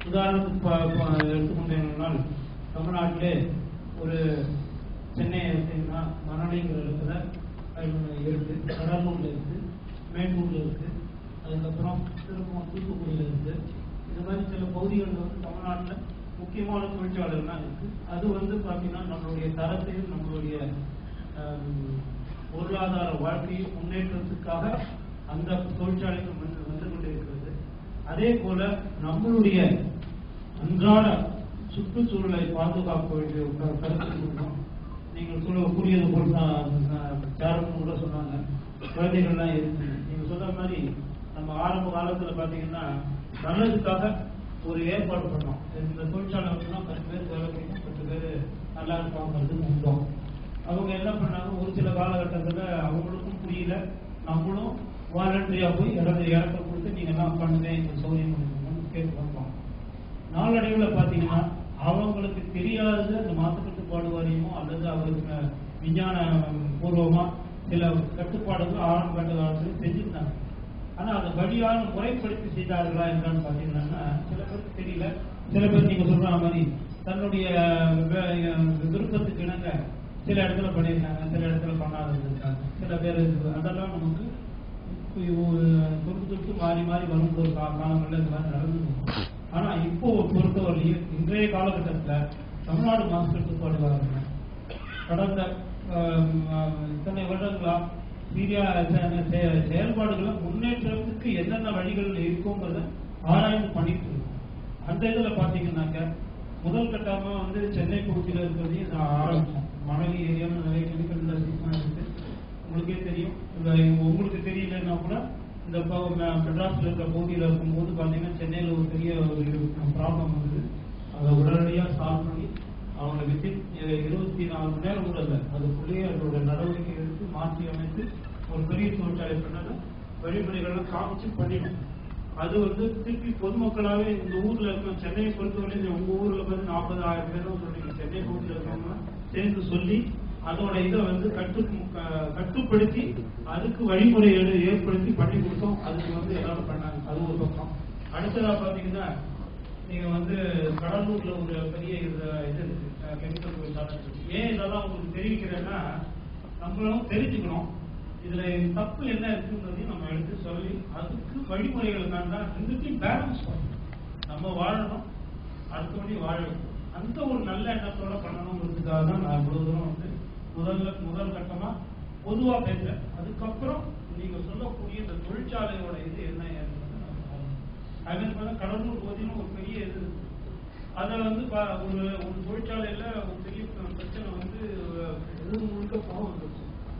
உதாரணத்துக்கு ப- ப- எடுத்துக்கொண்டேனால் தமிழ்நாட்டிலே ஒரு சென்னை எடுத்தீங்கன்னா மணலிங்கிற இடத்துல அது இருக்கு கடலூர்ல இருக்கு மேட்டூர்ல இருக்கு அதுக்கப்புறம் திரும்ப தூத்துக்குடியில இருக்கு இந்த மாதிரி சில பகுதிகள் வந்து தமிழ்நாட்டில் முக்கியமான தொழிற்சாலைகள்லாம் இருக்கு அது வந்து பார்த்தீங்கன்னா நம்மளுடைய தரத்தையும் நம்மளுடைய ஆம், பொருளாதார வாழ்க்கையும் முன்னேற்றத்துக்காக அந்த தொழிற்சாலைகள் வந்து வந்து கொண்டிருக்கிறது அதே போல நம்மளுடைய அன்றாட சுற்றுச்சூழலை பாதுகாக்க வேண்டிய ஒரு க- கருத்து இருக்கணும் நீங்கள் சொல்ல கூறியது போல் தான் சேரன் கூட சொன்னாங்க குழந்தைகள்லாம் இருக்கு நீங்க சொல்ற மாதிரி நம்ம ஆரம்ப காலத்துல பாத்தீங்கன்னா நல்லதுக்காக ஒரு ஏற்பாடு பண்ணோம் இந்த தொழிற்சாலை வந்து பத்து பேர் வேலை செய்யணும் பத்து பேர் நல்லா இருப்பாங்கிறது உண்டோம் அவங்க என்ன பண்ணாங்க ஒரு சில காலகட்டத்துல அவங்களுக்கும் புரியல நம்மளும் வாலண்டரியா போய் இடத்த இடத்த கொடுத்து நீங்க என்ன பண்ணுங்க இந்த சௌரியம் பண்ணுங்கன்னு கேட்டு வந்தோம் நாளடைவில் பார்த்தீங்கன்னா அவங்களுக்கு தெரியாத அந்த மாசு கட்டுப்பாடு வாரியமோ அல்லது அவருக்கு விஞ்ஞான பூர்வமா சில கட்டுப்பாடுகள் ஆரம்ப கட்ட காலத்தில் செஞ்சிருந்தாங்க ஆனா அதை வழியான முறைப்படுத்தி செய்தார்களா என்றான்னு பார்த்தீங்கன்னா சில பேருக்கு தெரியல சில பேர் நீங்க சொல்ற மாதிரி தன்னுடைய வே- விருப்பத்துக்கு இணங்க சில இடத்துல பண்ணியிருக்காங்க சில இடத்துல பண்ணாத இருந்திருக்காங்க சில பேர் இது- அதெல்லாம் நமக்கு ஒரு தொட்டு தொட்டு மாறி மாறி வரும் ஒரு கா- காலங்கள்ல இந்த மாதிரி நடந்தது ஆனா இப்போ பொறுத்தவரையில் இன்றைய காலகட்டத்துல தமிழ்நாடு மாசு கட்டுப்பாடு வாரியம் கடந்த ஆம், ஆம், இத்தனை வருடங்களா சீரியா செ- செ- செயல்பாடுகளை முன்னேற்றத்துக்கு என்னென்ன வழிகள் இருக்குங்கிறத ஆராய்ந்து பண்ணிட்டு இருக்கோம் அந்த இதுல பாத்தீங்கன்னாக்க முதல் கட்டமா வந்து சென்னை பகுதியில் இருக்கிறதையும் நான் ஆரம்பிச்சோம் மணலி ஏரியான்னு நிறைய கெமிக்கல் இண்டஸ்ட்ரீஸ்லாம் இருக்கு உங்களுக்கே தெரியும் இந்த உங்களுக்கு தெரியலன்னா கூட இந்த ப- ம- மெட்ராஸ்ல இருக்கிற பகுதியில் இருக்கும்போது பார்த்தீங்கன்னா சென்னையில் ஒரு பெரிய ஒரு ப்ராப்ளம் வந்து அதை உடனடியாக சால்வ் பண்ணி அவங்க வித்தின் இருபத்தி நாலு மணி நேரம் கூட இல்லை அதுக்குள்ளேயே அதோட நடவடிக்கை எடுத்து மாற்றி அமைத்து ஒரு பெரிய தொழிற்சாலை பண்ணதை வழிமுறைகள்லாம் காமிச்சு பண்ணிடும் அது வந்து திருப்பி பொதுமக்களாவே இந்த ஊர்ல இருக்க சென்னையை பொறுத்தவரை உங்க ஊர்ல வந்து நாற்பதாயிரம் பேரும் சொல்றீங்க சென்னை பகுதியில் இருக்கவங்க சேர்ந்து சொல்லி அதோட இதை வந்து கட்டு க- கட்டுப்படுத்தி அதுக்கு வழிமுறை எடு- ஏற்படுத்தி பண்ணி கொடுத்தோம் அதுக்கு வந்து எல்லாரும் பண்ணாங்க அது ஒரு பக்கம் அடுத்ததா பாத்தீங்கன்னா நீங்க வந்து கடலூர்ல ஒரு பெரிய இது இது இருக்கு கெமிக்கல் தொழிற்சாலை இருக்கு. ஏன் இதெல்லாம் உங்களுக்கு தெரிவிக்கிறேன்னா நம்மளும் தெரிஞ்சுக்கணும் இதுல தப்பு என்ன இருக்குன்றதையும் நம்ம எடுத்து சொல்லி அதுக்கு வழிமுறைகள் தான் ரெண்டுத்தையும் பேலன்ஸ் பண்ணணும் நம்ம வாழணும் அடுத்தபடி வாழணும் அந்த ஒரு நல்ல எண்ணத்தோட பண்ணணுங்கிறதுக்காக தான் நான் இவ்வளவு தூரம் வந்து முதல்ல முதல் கட்டமா பொதுவா பேசுறேன் அதுக்கப்புறம் நீங்க சொல்லக்கூடிய இந்த தொழிற்சாலையோட இது என்ன ஏதுன்னு நான் சொல்றேன். அது மாதிரி பார்த்தா கடலூர் பகுதியிலும் ஒரு பெரிய இது இருக்கு. அதை வந்து பா- ஒரு ஒரு தொழிற்சாலையில ஒரு பெரிய பிர- பிரச்சனை வந்து ஊர் முழுக்க போக வந்துருச்சு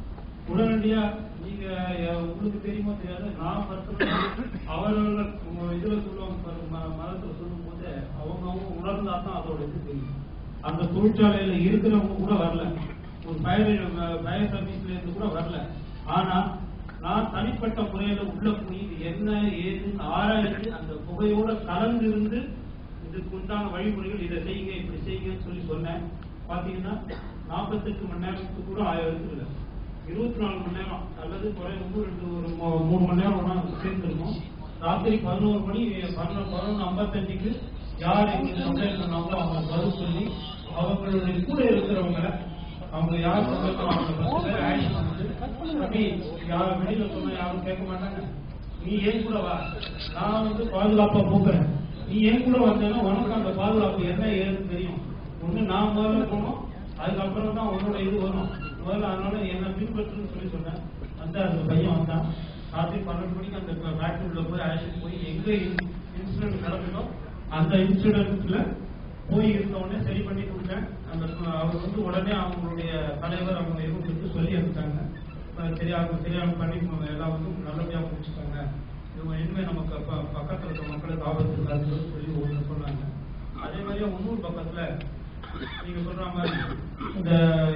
உடனடியா நீங்க அஹ், உங்களுக்கு தெரியுமோ தெரியாது நான் பர்சனலா அவர்கள் உங்க இதுல சொல்லுவாங்க பாருங்க, ம- மதத்துல சொல்லும் போது அவங்க அவங்க உணர்ந்தா தான் அதோட இது தெரியும் அந்த தொழிற்சாலையில இருக்கிறவங்க கூட வரல ஒரு ஃபயர் ஃபயர் சர்வீஸ்ல இருந்து கூட வரல ஆனா நான் தனிப்பட்ட முறையில உள்ள போய் இது என்ன ஏதுன்னு ஆராய்ந்து அந்த புகையோட கலந்து இருந்து இதுக்கு உண்டான வழிமுறைகள் இதை செய்யுங்க இப்படி செய்யுங்கன்னு சொல்லி சொன்னேன் பாத்தீங்கன்னா நாற்பத்தெட்டு மணி நேரத்துக்கு கூட ஆயிரம் இல்லை இருபத்தி நாலு மணி நேரம் அல்லது குறைந்து ரெண்டு ஒரு மூ- மூணு மணி நேரம் ஒண்ணா சேர்ந்துருக்கும் ராத்திரி பதினோரு மணி பதினொன்று பதினொன்று ஐம்பத்தஞ்சுக்கு யார் எங்களுக்கு கம்ப்ளைண்ட் பண்ணாங்களோ அவங்க பதில் சொல்லி அவங்களுடைய கூட இருக்கிறவங்க அவங்க யார் சொன்னாங்களோ அவங்க பத்து பேர் ஆக்ஷன் வந்து தம்பி யார் வெளியில சொன்னா யாரும் கேட்க மாட்டாங்க நீ ஏன் கூட வா நான் வந்து பாதுகாப்பா போக்குறேன் நீ ஏன் கூட வந்தேன்னா உனக்கு அந்த பாதுகாப்பு என்ன ஏதுன்னு தெரியும் ஒண்ணு நான் முதல்ல போனோம் அதுக்கப்புறம் தான் உன்னோட இது வரும் முதல்ல அதனால என்ன பின்பற்றுன்னு சொல்லி சொன்னேன் அந்த அந்த பையன் வந்தான் ராத்திரி பன்னெண்டு மணிக்கு அந்த ஃபேக்டரி உள்ள போய் அழைச்சிட்டு போய் எங்க இன்சிடென்ட் நடந்ததோ அந்த இன்சிடென்ட்ல போய் இருந்த உடனே சரி பண்ணி கொடுத்தேன் அந்த அவர் வந்து உடனே அவங்களுடைய தலைவர் அவங்க இவங்களுக்கு சொல்லி அனுப்பிட்டாங்க அஹ் தெரியாம தெரியாம பண்ணி எல்லாம் வந்து நல்லபடியா முடிச்சுட்டாங்க இவங்க இனிமே நமக்கு ப- பக்கத்துல இருக்க மக்களுக்கு ஆபத்து இருக்காதுன்னு சொல்லி ஒன்று சொன்னாங்க அதே மாதிரியே உள்ளூர் பக்கத்துல நீங்க சொல்ற மாதிரி இந்த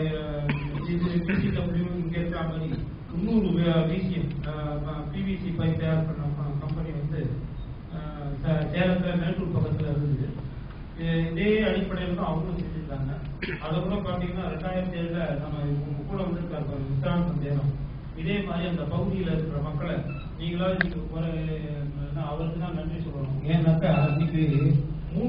பிசிடபிள்யூ இங்க இருக்கிற மாதிரி இன்னொரு பிசிஎம் பிவிசி பைப் தயார் பண்ண கம்பெனி வந்து அஹ், சே- சேலத்துல மேட்டூர் பக்கத்துல இருந்தது இ- இதே அடிப்படையில் தான் அவங்களும் செஞ்சிருக்காங்க அதை கூட பாத்தீங்கன்னா ரெண்டாயிரத்தி ஏழுல நம்ம உங்க கூட வந்திருக்காரு பாருங்க, விக்ராந்த் சந்தேகம் இதே மாதிரி அந்த பகுதியில இருக்கிற மக்களை நீங்களா இன்னைக்கு ஒரு அவருக்கு தான் நன்றி சொல்லணும் ஏன்னாக்கா இன்னைக்கு மூணு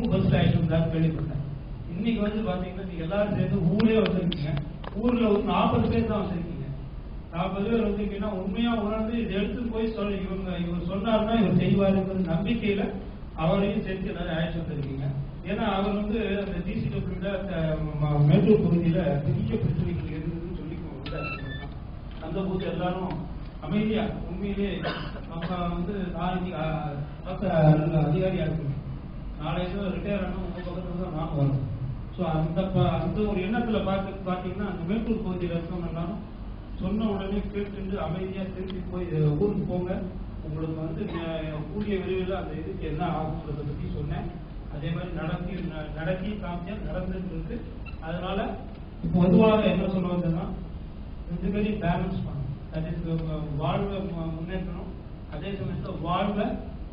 இருந்தார் கேள்விப்பட்டேன் இன்னைக்கு வந்து பாத்தீங்கன்னா நீங்க எல்லாரும் சேர்ந்து ஊரே வச்சிருக்கீங்க ஊர்ல ஒரு நாற்பது பேர் தான் வச்சிருக்கீங்க நாற்பது பேர் வந்திருக்கீங்கன்னா உண்மையா உணர்ந்து இதை எடுத்து போய் சொல்ல இவங்க இவர் சொன்னாருன்னா இவர் செய்வாருங்கிற நம்பிக்கையில அவரையும் சேர்த்து எல்லாரும் அழைச்சு வந்திருக்கீங்க ஏன்னா அவர் வந்து அந்த டிசிடபிள்யூல மேட்டூர் பகுதியில பெரிய பிரச்சனைகள் இருந்ததுன்னு சொல்லி வந்தாரு. அந்த போது எல்லாரும் அமைதியா உண்மையிலே நம்ம வந்து நாளைக்கு அஹ், பார்த்த நல்ல அதிகாரியா இருக்கணும் நாளைக்கு ரிட்டையர் ஆனா உங்க பக்கத்துல தான் நான் வரணும் ஸோ அந்த ப- அந்த ஒரு எண்ணத்துல பார்த்து பார்த்தீங்கன்னா அந்த மேட்டூர் பகுதியில் இருக்கவங்க எல்லாரும் சொன்ன உடனே கேட்டு அமைதியா திருப்பி போய் அஹ், ஊருக்கு போங்க உங்களுக்கு வந்து அஹ், கூடிய விரைவில் அந்த இதுக்கு என்ன ஆகுன்றதை பத்தி சொன்னேன் அதே மாதிரி நடத்தி ந- நடத்தி காமிச்சா நடந்துட்டு இருக்கு அதனால இப்போ பொதுவாக என்ன சொல்ல வந்தேன்னா ரெண்டு பேரையும் பேலன்ஸ் பண்ணணும் தட் இஸ் வாழ்வை மு- முன்னேற்றணும் அதே சமயத்தில் வாழ்வை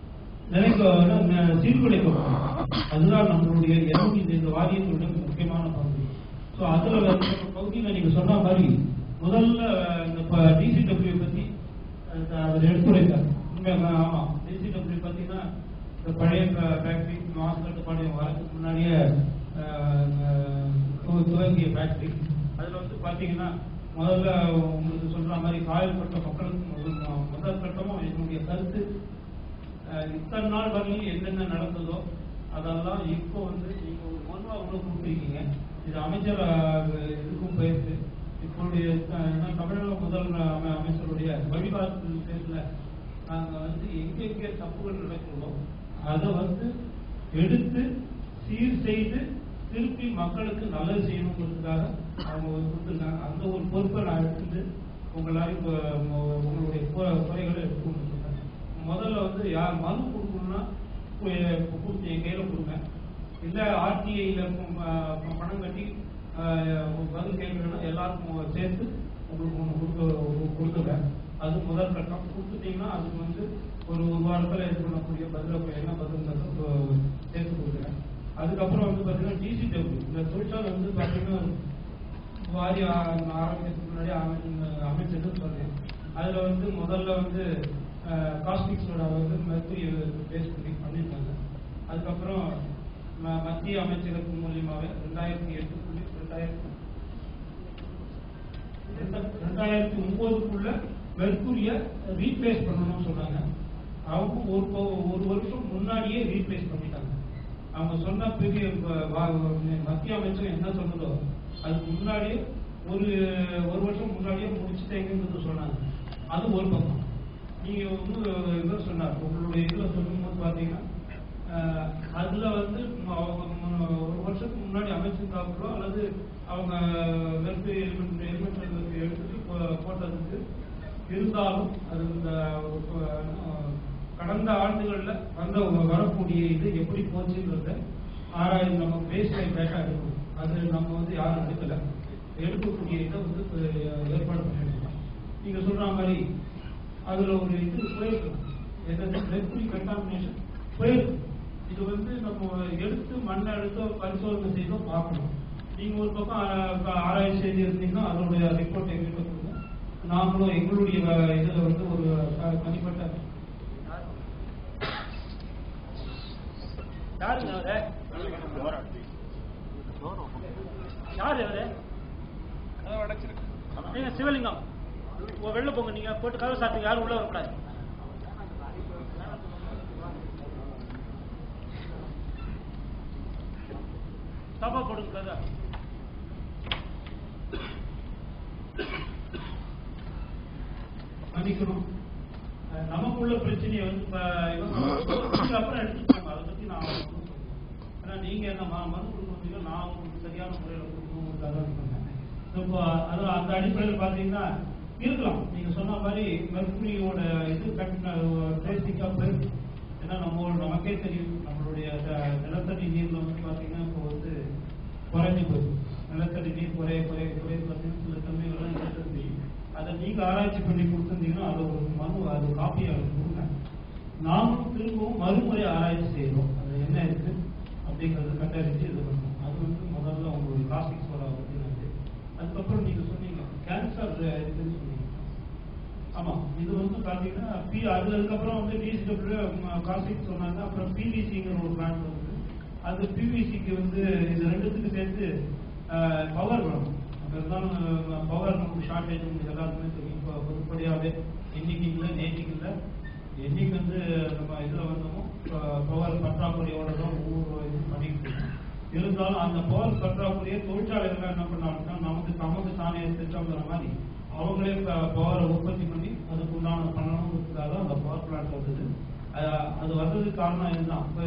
நிலைக்க சீர்குலைக்கணும் அதுதான் நம்மளுடைய இறங்கி இந்த வாரியத்துடைய முக்கியமான பகுதி ஸோ அதுல வந்து நம்ம பகுதியில் நீங்க சொன்ன மாதிரி முதல்ல இந்த டிசிடபிள்யூ பத்தி அந்த அவர் எடுத்துரைத்தார் உண்மையாக ஆமா டிசிடபிள்யூ பார்த்தீங்கன்னா இந்த பழைய ஃபேக்டரி மாசுக்கட்டுப்பாளையம் வரதுக்கு முன்னாடியே அஹ், அஹ், துவ- துவங்கிய ஃபேக்டரி அதுல வந்து பாத்தீங்கன்னா முதல்ல உங்களுக்கு சொல்ற மாதிரி காயல்பட்ட மக்களுக்கு முதல் முதல் கட்டமும் என்னுடைய கருத்து அஹ், இத்தனை நாள் வரையும் என்னென்ன நடந்ததோ அதெல்லாம் இப்போ வந்து நீங்க ஒரு மனுவா உள்ள கொடுத்துருக்கீங்க இது அமைச்சர் அஹ், இதுக்கும் போயிருக்கு இப்போடைய அஹ், என்ன தமிழக முதல் அமை- அமைச்சருடைய வழிகாட்டு பேர்ல நாங்க வந்து எங்கெங்கே தப்புகள் நடக்கிறதோ அதை வந்து எடுத்து சீர் செய்து திருப்பி மக்களுக்கு நல்லது செய்யணுங்கிறதுக்காக அவங்க ஒரு கொடுத்துருக்காங்க அந்த ஒரு பொறுப்பை நான் எடுத்துட்டு உங்களால் இப்போ உங்க- உங்களுடைய குறை- குறைகளை எடுத்துக்கொண்டு சொல்றேன் முதல்ல வந்து யார் மனு கொடுக்கணும்னா கு- கொடுத்து என் கையில கொடுங்க இல்ல ஆர்டிஐல பணம் கட்டி ஆஹ், பதில் கேட்கணும்னா எல்லாருக்கும் சேர்த்து உங்களுக்கு ஒன்று கொடுக்க கொடுத்துருவேன் அது முதல் கட்டம் கொடுத்துட்டீங்கன்னா அதுக்கு வந்து ஒரு ஒரு வாரத்தில் இது பண்ணக்கூடிய பதில் என்ன பதில்ங்கிறது சேர்த்து கொடுக்குறேன் அதுக்கப்புறம் வந்து பார்த்தீங்கன்னா டிசிடபிள்யூ இந்த தொழிற்சாலை வந்து பார்த்தீங்கன்னா வாரி ஆரம்பிக்கிறதுக்கு முன்னாடி அமை- அமைச்சதுன்னு சொன்னேன் அதுல வந்து முதல்ல வந்து காஸ்டிக் சோடா வந்து மெர்க்குரி பேஸ் பண்ணி பண்ணியிருக்காங்க அதுக்கப்புறம் ம- மத்திய அமைச்சகத்தின் மூலியமாவே ரெண்டாயிரத்தி எட்டு புள்ளி ரெண்டாயிரத்தி ரெண்டா- ரெண்டாயிரத்தி ஒன்பதுக்குள்ள மெர்க்குரிய ரீப்ளேஸ் பண்ணணும்னு சொன்னாங்க அவங்க ஒரு போ- ஒரு வருஷம் முன்னாடியே ரீப்ளேஸ் பண்ணிட்டாங்க அவங்க சொன்ன பெரிய வ- வா- மத்திய அமைச்சர் என்ன சொன்னதோ அதுக்கு முன்னாடியே ஒரு ஒரு வருஷம் முன்னாடியே முடிச்சுட்டேங்கிறது சொன்னாங்க அது ஒரு பக்கம் நீங்க வந்து இவர் சொன்னார் உங்களுடைய இதுல சொல்லும்போது பாத்தீங்கன்னா அஹ், அதுல வந்து ம- அவங்க ம- ஒரு வருஷத்துக்கு முன்னாடி அமைச்சிருந்தாங்களோ அல்லது அவங்க வெறுப்பு எலிமெண்ட் எலிமெண்ட் எடுத்துட்டு போ- போட்டதுக்கு இருந்தாலும் அது இந்த அஹ், கடந்த ஆண்டுகள்ல வந்த வரக்கூடிய இது எப்படி போச்சுன்றத ஆராய்ந்து நம்ம பேஸ் லைன் டேட்டா எடுக்கணும் அது நம்ம வந்து யாரும் எடுக்கல எடுக்கக்கூடிய இதை வந்து அஹ், ஏற்பாடு பண்ணிருக்கோம் நீங்க சொல்ற மாதிரி அதுல ஒரு இது போயிருக்கணும் என்னது மெர்க்குரி கண்டாமினேஷன் போயிருக்கு இது வந்து நம்ம எடுத்து மண்ணை எடுத்தோ பரிசோதனை செய்தோ பார்க்கணும் நீங்க ஒரு பக்கம் ஆ- ஆராய்ச்சி செய்திருந்தீங்கன்னா அதோடைய ரிப்போர்ட் எங்கிட்ட கொடுங்க நாமளும் எங்களுடைய வ- இதுல வந்து ஒரு த- தனிப்பட்ட யாருங்க அவரு யாரு அவரு நீங்க சிவலிங்கம் உங்க வெளில போங்க நீங்க போட்டு கதவு சாப்பிட்டு யாரும் உள்ள வரக்கூடாது தப்பா போடுங்க கதை மன்னிக்கணும் அஹ் நமக்குள்ள பிரச்சனையை வந்து இப்ப இவங்க அப்புறம் எடுத்துக்கோங்க அதை பத்தி நான் ஒண்ணும் சொல்ல மாட்டேன். ஏன்னா நீங்க என்ன ம- மனு கொடுக்கணும் நான் உங்களுக்கு சரியான முறையில் கொடுக்கணுங்கிறதுக்காக தான் பண்ணேன் இப்போ அது அந்த அடிப்படையில் பார்த்தீங்கன்னா இருக்கலாம் நீங்க சொன்ன மாதிரி மெர்குரியோட இது கட்டின பேசிக்கா பெருசு ஏன்னா நம்ம நமக்கே தெரியும் நம்மளுடைய த- நிலத்தடி நீர்ல வந்து பார்த்தீங்கன்னா இப்போ வந்து குறைஞ்சு போகுது நிலத்தடி நீர் குறைய குறைய குறைய பார்த்தீங்கன்னா சில தன்மைகள்லாம் இருக்கிறது தெரியும் அதை நீங்க ஆராய்ச்சி பண்ணி கொடுத்துருந்தீங்கன்னா அது ஒரு மனு அது காப்பி அவருக்கு கொடுங்க நாமும் திரும்பவும் மறுமுறை ஆராய்ச்சி செய்யறோம் அது என்ன இருக்கு அப்படிங்கறது கண்டறிஞ்சு இது பண்ணணும் அது வந்து முதல்ல உங்களுடைய காஸ்டிக் சோடா பத்தினது அதுக்கப்புறம் நீங்க சொன்னீங்க கேன்சர் இருக்குன்னு சொன்னீங்க ஆமா இது வந்து பாத்தீங்கன்னா பி அது அதுக்கப்புறம் வந்து டிசிடபிள்யூ காஸ்டிக் சொன்னாங்க அப்புறம் பிவிசிங்கிற ஒரு பிளான்ட் வந்து அது பிவிசிக்கு வந்து இது ரெண்டுத்துக்கு சேர்த்து பவர் வரும் அப்ப இருந்தாலும் பவர் நமக்கு ஷார்டேஜ் உங்களுக்கு எல்லாருக்குமே தெரியும் இப்போ பொதுப்படியாகவே இன்னைக்கு இல்லை நேற்றுக்கு இல்லை என்னைக்கு வந்து நம்ம இதில் வந்தோமோ பவர் பற்றாக்குறையோட தான் ஒவ்வொரு இது பண்ணிட்டு இருக்கோம் இருந்தாலும் அந்த பவர் பற்றாக்குறையை தொழிற்சாலைகள் என்ன பண்ணாங்கன்னா நமக்கு தமக்கு தானே திட்டங்கிற மாதிரி அவங்களே பவரை உற்பத்தி பண்ணி அதுக்கு உண்டான பண்ணணுங்கிறதுக்காக தான் அந்த பவர் பிளான்ட் வந்தது அஹ் அது வந்ததுக்கு காரணம் இதுதான் இப்போ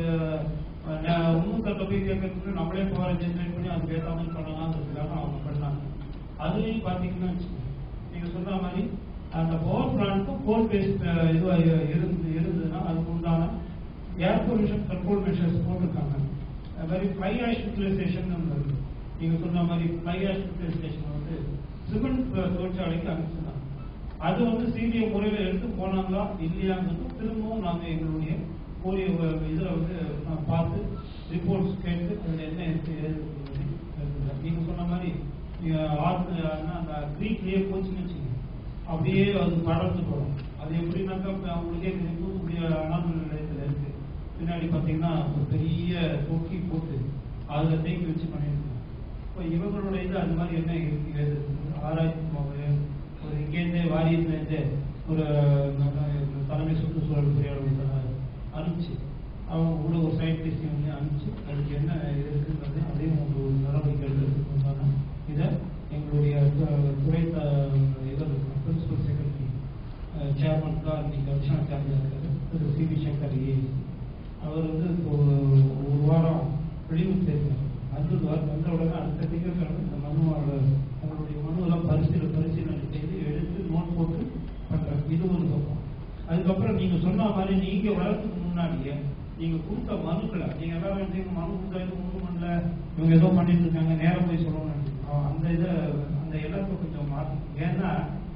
உண்மைக்கிட்ட போய் கேட்கறதுக்கு நம்மளே பவரை ஜென்ரேட் பண்ணி அதுக்கு ஏற்ற மாதிரி பண்ணலாங்கிறதுக்காக அவங்க பண்ணாங்க அதுலேயும் பார்த்தீங்கன்னா வச்சுக்கோங்க, நீங்க சொன்ன மாதிரி அந்த பவர் பிளான்ட்டும் கோல் பேஸ்ட் இதுவாக இருந்து இருந்ததுன்னா அதுக்கு உண்டான ஏர் பொல்யூஷன் கண்ட்ரோல் மெஷர்ஸ் போட்டிருக்காங்க அது மாதிரி ஃப்ளை ஆஷ் யூட்டிலைசேஷன் இருக்கு நீங்க சொன்ன மாதிரி ஃப்ளை ஆஷ் யூட்டிலைசேஷன் வந்து சிமெண்ட் தொழிற்சாலைக்கு அனுப்பிச்சிருந்தாங்க அது வந்து சீரிய முறையில் எடுத்து போனாங்களா இல்லையாங்கிறது திரும்பவும் நாங்கள் எங்களுடைய ஒரு இதில் வந்து நான் பார்த்து ரிப்போர்ட்ஸ் கேட்டு அதில் என்ன இருக்கு ஏது இருக்குன்னு நீங்க சொன்ன மாதிரி நீங்க ஆற்று அந்த க்ரீக்லயே போச்சுன்னு வச்சுக்கோங்க அப்படியே அது படர்ந்து போடும் அது எப்படின்னாக்கா இப்ப அவங்களுக்கே தெரியும் தூத்துக்குடி அனாமல் நிலையத்தில் இருக்கு பின்னாடி பார்த்தீங்கன்னா ஒரு பெரிய தொக்கி போட்டு அதில் தேக்கி வச்சு பண்ணியிருக்காங்க இப்போ இவங்களோட இது அது மாதிரி என்ன இருக்கு ஏது இருக்குன்னு ஆராய்ச்சி மாவு ஒரு இங்கேருந்தே வாரியத்துலேருந்தே ஒரு நம்ம தலைமை சுற்றுச்சூழல் பொறியாளர் அனுப்பிச்சு அவங்க கூட ஒரு சயின்டிஸ்டையும் வந்து அனுப்பிச்சு அதுக்கு என்ன இது இருக்குன்றது அதையும் ஒரு நடவடிக்கை எடுக்கிறதுக்கு இதை எங்களுடைய து- துறை த- இவர் பிரின்சிபல் செக்ரட்டரி சேர்மன் தான் இன்னைக்கு அடிஷனல் சேர்மன் இருக்காரு Thiru C V Shankar IAS அவர் வந்து இப்போ ஒரு வாரம் வெளியூர் போயிருக்காரு வந்தது வர- வந்த உடனே அடுத்த திங்கட்கிழமை இந்த மனுவோட உங்களுடைய மனுவெல்லாம் பரிசீலனை பரிசீலனை செய்து எடுத்து நோட் போட்டு பண்றாங்க இது ஒரு பக்கம் அதுக்கப்புறம் நீங்க சொன்ன மாதிரி நீங்க வரதுக்கு முன்னாடியே நீங்க கொடுத்த மனுக்களை நீங்க எல்லாரும் நினைச்சீங்க மனு கொடுத்தா இது ஒண்ணும் பண்ணல இவங்க ஏதோ பண்ணிட்டு இருக்காங்க நேரம் போய் சொல்லணும்னு நினைச்சீங்க. அந்த இதை அந்த இடத்தை கொஞ்சம் மாற்றி ஏன்னா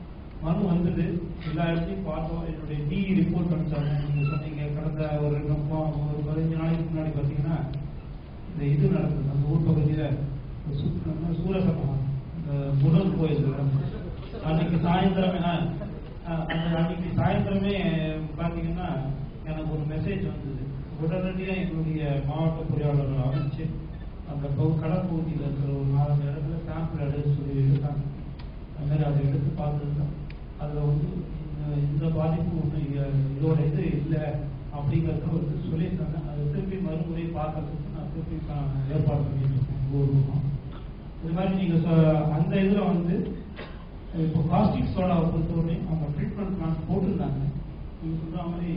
மனு வந்தது எல்லா இடத்தையும் பார்த்தோம் என்னுடைய டி ரிப்போர்ட் அனுப்பிச்சாங்க நீங்க சொன்னீங்க கடந்த ஒரு ரெண்டு மா- ஒரு பதினஞ்சு நாளைக்கு முன்னாடி பார்த்தீங்கன்னா இந்த இது நடந்தது நம்ம ஊர் பகுதியில ஒரு சு- நம்ம சூரசமம் இந்த புதன் கோயில் நடந்தது. அன்னைக்கு சாயந்தரமே ஆ, ஆ, அந்த அன்னைக்கு சாயந்தரமே பாத்தீங்கன்னா எனக்கு ஒரு மெசேஜ் வந்தது உடனடியா எங்களுடைய மாவட்ட பொறியாளர்கள் அமைச்சு அந்த பகு- கடற்பகுதியில் இருக்கிற ஒரு நாலஞ்சு இடத்துல சாம்பிள் எடுத்து சொல்லி இருக்காங்க அது மாதிரி அதை எடுத்து பார்த்துருக்கோம் அதில் வந்து இந்த இந்த பாதிப்பு ஒன்றும் இதோட இது இல்லை அப்படிங்கிறத வந்து சொல்லியிருக்காங்க அதை திருப்பி மறுமுறை பார்க்கறதுக்கு நான் திருப்பி நான் ஏற்பாடு பண்ணிட்டு இருக்கேன் ஒவ்வொரு ரூமும். இது மாதிரி நீங்க சொ- அந்த இதுல வந்து இப்போ காஸ்டிக் சோடாவை பொறுத்தவரை அவங்க ட்ரீட்மெண்ட் பிளான் போட்டிருந்தாங்க நீங்க சொல்ற மாதிரி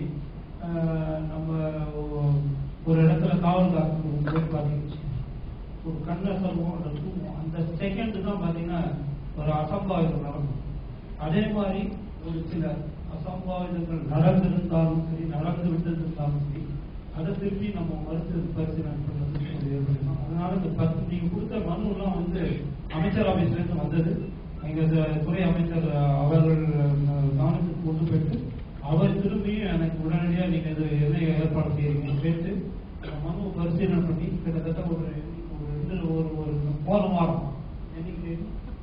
ஆஹ், நம்ம ஒ- ஒரு இடத்துல காவல் காக்கும் போய் பார்த்தீங்கன்னா ஒரு கண்ணை சொல்லுவோம் அந்த தூங்குவோம் அந்த செகண்ட் தான் பார்த்தீங்கன்னா ஒரு அசம்பாவிதம் நடக்கும் அதே மாதிரி ஒரு சில அசம்பாவிதங்கள் நடந்திருந்தாலும் சரி நடந்து விட்டிருந்தாலும் சரி அதை திருப்பி நம்ம மருத்துவ பரிசீலனை பண்றதுக்கு ஒரு ஏற்படுத்தணும் அதனால இந்த பத்து நீங்க கொடுத்த மனுலாம் வந்து அமைச்சர் ஆபீஸ்ல இருந்து வந்தது எங்க த- துறை அமைச்சர் அஹ், அவர்கள் அஹ், கவனத்துக்கு கொண்டு போயிட்டு அவர் திரும்பியும் எனக்கு உடனடியா நீங்க இது என்ன ஏற்பாடு செய்யறீங்கன்னு கேட்டு அந்த மனு பரிசீலனை பண்ணி கிட்டத்தட்ட ஒரு ஒரு இதுல ஒரு ஒரு போன வாரம் என்னைக்கு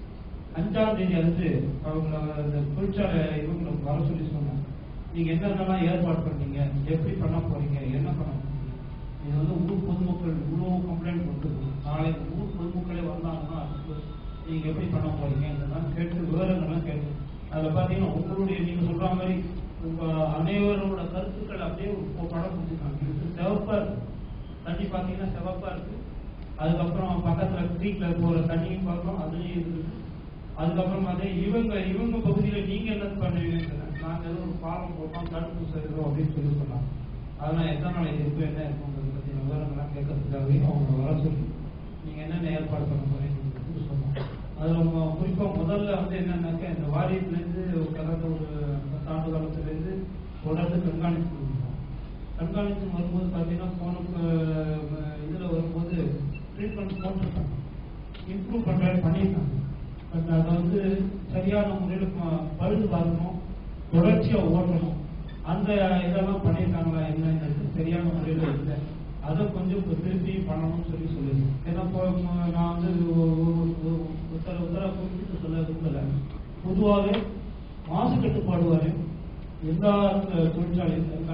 அஞ்சாம் தேதி அன்று அவங்கள அந்த தொழிற்சாலை இவங்களை வர சொல்லி சொன்னாங்க நீங்க என்னென்னலாம் ஏற்பாடு பண்ணீங்க எப்படி பண்ண போறீங்க என்ன பண்ண போறீங்க இது வந்து ஊர் பொதுமக்கள் இவ்வளவு கம்ப்ளைண்ட் கொடுத்துருக்கு நாளைக்கு ஊர் பொதுமக்களே வந்தாங்கன்னா அதுக்கு நீங்க எப்படி பண்ண போறீங்க இதெல்லாம் கேட்டு விவரங்கள்லாம் கேட்டு அதுல பாத்தீங்கன்னா உங்களுடைய நீங்க சொல்ற மாதிரி உங்க அனைவரோட கருத்துக்கள் அப்படியே ஒரு படம் கொடுத்துருக்காங்க இது சிவப்பா இருக்கு தண்ணி பாத்தீங்கன்னா சிவப்பா இருக்கு அதுக்கப்புறம் பக்கத்துல க்ரீக்ல போற தண்ணியும் பார்க்கணும் அதுலயும் இருக்கு அதுக்கப்புறம் பார்த்தா இவங்க இவங்க பகுதியில நீங்க என்ன பண்ணுவீங்க நாங்க ஏதோ ஒரு பாலம் போட்டோம் தடுப்பு செய்யறோம் அப்படின்னு சொல்லி சொன்னாங்க அதெல்லாம் எத்தனை நாளைக்கு இருக்கும் என்ன இருக்குங்கிறத பத்தி விவரங்கள்லாம் கேட்கறதுக்காகவே அவங்க வர சொல்லி நீங்க என்னென்ன ஏற்பாடு பண்ண போறீங்க சொன்னோம் அதுல உங்க குறிப்பா முதல்ல வந்து என்னன்னாக்க இந்த வாரியத்துல இருந்து கடந்த ஒரு பத்தாண்டு காலத்துல இருந்து தொடர்ந்து கண்காணிச்சு கொடுக்கணும் கண்காணிச்சு வரும்போது பாத்தீங்கன்னா போன அஹ், இதுல வரும்போது ட்ரீட்மெண்ட் போட்டிருக்காங்க இம்ப்ரூவ் பண்ற பண்ணியிருக்காங்க பட் அதை வந்து சரியான முறையில் ப- பழுது பார்க்கணும் தொடர்ச்சியா ஓட்டணும் அந்த இதெல்லாம் பண்ணியிருக்காங்களா என்னங்கிறது சரியான முறையில் இல்லை அதை கொஞ்சம் இப்ப திருப்பி பண்ணணும்னு சொல்லி சொல்லியிருக்கேன் ஏன்னா இப்போ ம- நான் வந்து ஒ- ஒ- ஒ- உத்தர உத்தர குறிப்பிட்டு சொல்ல விரும்பல பொதுவாகவே மாசு கட்டுப்பாடு வரை எல்லா தொழிற்சாலையும் கண்காணிச்சு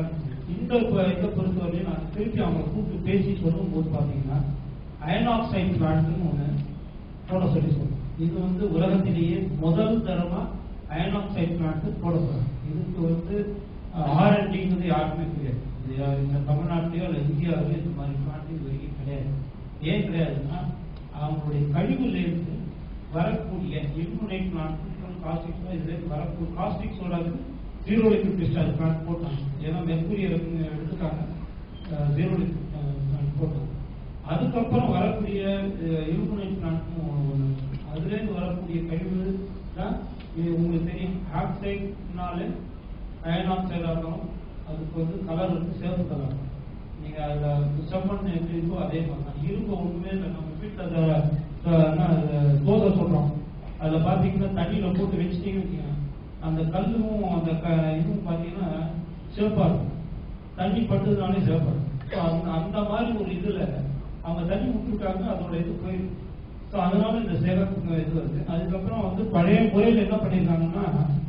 இந்த ப- இதை பொறுத்தவரையும் நான் திருப்பி அவங்களை கூப்பிட்டு பேசி சொல்லும்போது பார்த்தீங்கன்னா அயன் ஆக்சைடு பிளான்ட்னு ஒன்று போட சொல்லி சொல்றோம் இது வந்து உலகத்திலேயே முதல் தரமா அயன் ஆக்சைடு பிளான்ட் போட போறாங்க இதுக்கு வந்து ஆர்என்டிங்கிறது யாருக்குமே தெரியாது இது யா- இந்த தமிழ்நாட்டிலேயோ இல்லை இந்தியாவிலேயோ இந்த மாதிரி பிளான்ட் இது வரைக்கும் கிடையாது ஏன் கிடையாதுன்னா அவங்களுடைய கழிவுலேருந்து வரக்கூடிய இம்யூனைட் பிளான்ட் காஸ்டிக் இதுலேருந்து வரக்கூடிய காஸ்டிக் சோடாக்கு ஜீரோ லிக்விட் டிஸ்சார்ஜ் பிளான்ட் போட்டாங்க ஏன்னா மெர்குரி எடுத்துக்காங்க ஜீரோ லிக்விட் பிளான்ட் போட்டாங்க அதுக்கப்புறம் வரக்கூடிய இலுமினேட் பிளான்ட்னு ஒன்று அதுலேருந்து வரக்கூடிய கழிவு தான் இது உங்களுக்கு தெரியும் ஆக்சைட்னாலே அயன் ஆக்சைடாக இருக்கணும் அதுக்கு வந்து கலர் வந்து சேப்பு கலர் நீங்க அதுல செம்மண் எப்படி இருக்கோ அதே மாதிரி தான் இரும்பு ஒண்ணுமே இல்லை நம்ம வீட்டில் அதை அஹ், என்ன அது, தோசை சொல்றோம் அதுல பாத்தீங்கன்னா தண்ணியில போட்டு வச்சுட்டீங்கன்னு வச்சுக்கோங்க அந்த கல்லும் அந்த க இதுவும் பாத்தீங்கன்னா சிவப்பா இருக்கும் தண்ணி பட்டதுனாலே சிவப்பா இருக்கும் So, அந்த அந்த மாதிரி ஒரு இதுல அவங்க தண்ணி விட்டுருக்காங்க அதோட இது போயிருக்கு ஸோ அதனால இந்த சேகத்துக்கு இது வருது அதுக்கப்புறம் வந்து பழைய முறையில் என்ன பண்ணியிருக்காங்கன்னா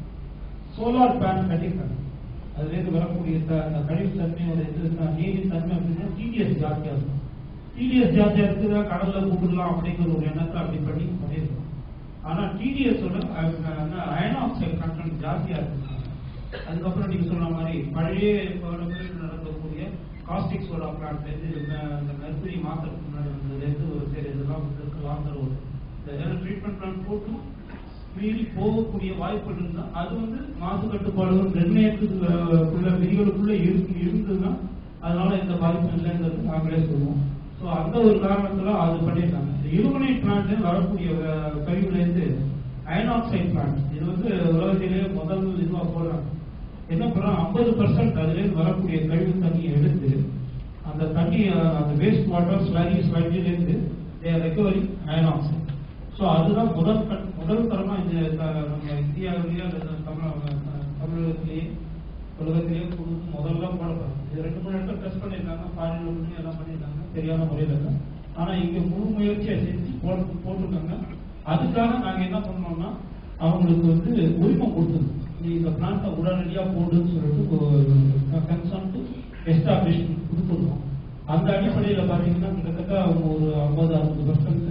சோலார் பேனல் கட்டியிருக்காங்க அதுலேருந்து வரக்கூடிய த- அந்த கழிவு தன்மையோட இது நான் நீரின் தன்மை அப்படின்னா டிடிஎஸ் ஜாஸ்தியாக இருக்கும் டிடிஎஸ் ஜாஸ்தியாக இருக்குதா கடல்ல கூப்பிடலாம் அப்படிங்கிற ஒரு எண்ணத்தை அப்படி பண்ணி பண்ணியிருக்கோம் ஆனா டிடிஎஸ் ஓட அயன் ஆக்சைடு கண்டென்ட் ஜாஸ்தியா இருக்கு அதுக்கப்புறம் நீங்க சொன்ன மாதிரி பழைய வருடங்களில் நடக்கக்கூடிய காஸ்டிக் சோடா பிளான்ட் இந்த மெர்குரி மாத்திரத்துக்கு முன்னாடி வந்ததுலேருந்து ஒரு சரி இதெல்லாம் வந்து இருக்கலாங்கிற ஒரு இதெல்லாம் ட்ரீட்மெண்ட் பிளான் போட்டு மீறி போகக்கூடிய வாய்ப்புகள் இருந்தா அது வந்து மாசு கட்டுப்பாடுகள் நிர்ணயத்துக்குள்ள விதிகளுக்குள்ள இருக்கு இருந்ததுன்னா அதனால இந்த பாதிப்பு இல்லைங்கிறது நாங்களே சொல்லுவோம் ஸோ அந்த ஒரு காரணத்துல அது பண்ணியிருக்காங்க இந்த இருமனைட் பிளான்ட் வரக்கூடிய அஹ், கழிவுல இருந்து அயன் ஆக்சைடு பிளான்ட் இது வந்து உலகத்திலேயே முதல் இதுவா போடுறாங்க என்ன பண்றாங்க ஐம்பது பர்சன்ட் அதுலேருந்து வரக்கூடிய கழிவு தண்ணியை எடுத்து அந்த தண்ணி அஹ், அந்த வேஸ்ட் வாட்டர் ஸ்லரி ஸ்லரியிலேருந்து ரெக்கவரி அயன் ஆக்சைடு ஸோ அதுதான் முதல் கட்- முதல் தரமா இந்த த- நம்ம இந்தியாவிலேயே அல்லது தமிழ் தமிழகத்திலேயே உலகத்திலேயே கொடுத்து முதல்ல போடப்படும் இது ரெண்டு மூணு இடத்துல டெஸ்ட் பண்ணியிருக்காங்க ஃபாரின்ல பண்ணி எல்லாம் பண்ணியிருக்காங்க சரியான முறையில் இல்லை ஆனா இங்க முழு முயற்சியை செஞ்சு போட்டு போட்டிருக்காங்க அதுக்காக நாங்க என்ன பண்ணோம்னா அவங்களுக்கு வந்து உரிமை கொடுத்தது நீ இந்த பிளான்ட்டை உடனடியா போடுன்னு சொல்லிட்டு கன்சர்ன் எஸ்டாப்ளிஷ்மெண்ட் கொடுத்துருக்கோம் அந்த அடிப்படையில பாத்தீங்கன்னா கிட்டத்தட்ட அவங்க ஒரு ஐம்பது அறுபது பர்சன்ட்